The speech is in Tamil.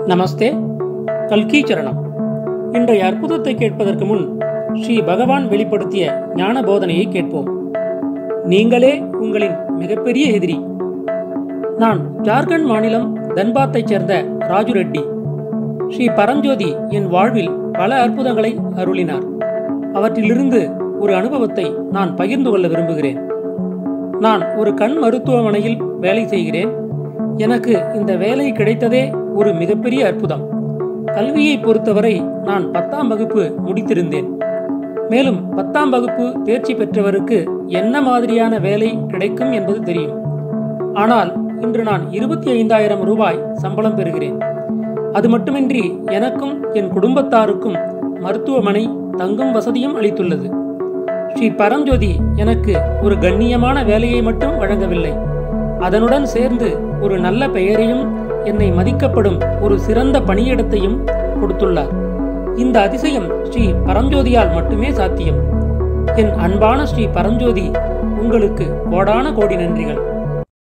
நமஸ்தே கல்கி சரணம் இன்றைய அற்புதத்தை கேட்பதற்கு முன் ஸ்ரீ பகவான் வெளிப்படுத்திய ஞான போதனையை கேட்போம் நீங்களே உங்களின் மிகப்பெரிய எதிரி நான் ஜார்க்கண்ட் மாநிலம் தன்பாத்தைச் சேர்ந்த ராஜு ரெட்டி ஸ்ரீ பரஞ்சோதி என் வாழ்வில் பல அற்புதங்களை அருளினார் அவற்றிலிருந்து ஒரு அனுபவத்தை நான் பகிர்ந்து கொள்ள விரும்புகிறேன் நான் ஒரு கண் மருத்துவமனையில் வேலை செய்கிறேன் எனக்கு இந்த வேலை கிடைத்ததே ஒரு மிகப்பெரிய அற்புதம் கல்வியை பொறுத்தவரை நான் பத்தாம் வகுப்பு முடித்திருந்தேன் மேலும் பத்தாம் வகுப்பு தேர்ச்சி பெற்றவருக்கு என்ன மாதிரியான வேலை கிடைக்கும் என்பது தெரியும் ஆனால் இன்று நான் இருபத்தி ஐந்தாயிரம் ரூபாய் சம்பளம் பெறுகிறேன் அது மட்டுமின்றி எனக்கும் என் குடும்பத்தாருக்கும் மருத்துவமனை தங்கும் வசதியும் அளித்துள்ளது ஸ்ரீ பரஞ்சோதி எனக்கு ஒரு கண்ணியமான வேலையை மட்டும் வழங்கவில்லை அதனுடன் சேர்ந்து ஒரு நல்ல பெயரையும் என்னை மதிக்கப்படும் ஒரு சிறந்த பணியிடத்தையும் கொடுத்துள்ளார் இந்த அதிசயம் ஸ்ரீ பரஞ்சோதியால் மட்டுமே சாத்தியம் என் அன்பான ஸ்ரீ பரஞ்சோதி உங்களுக்கு கோடான கோடி நன்றிகள்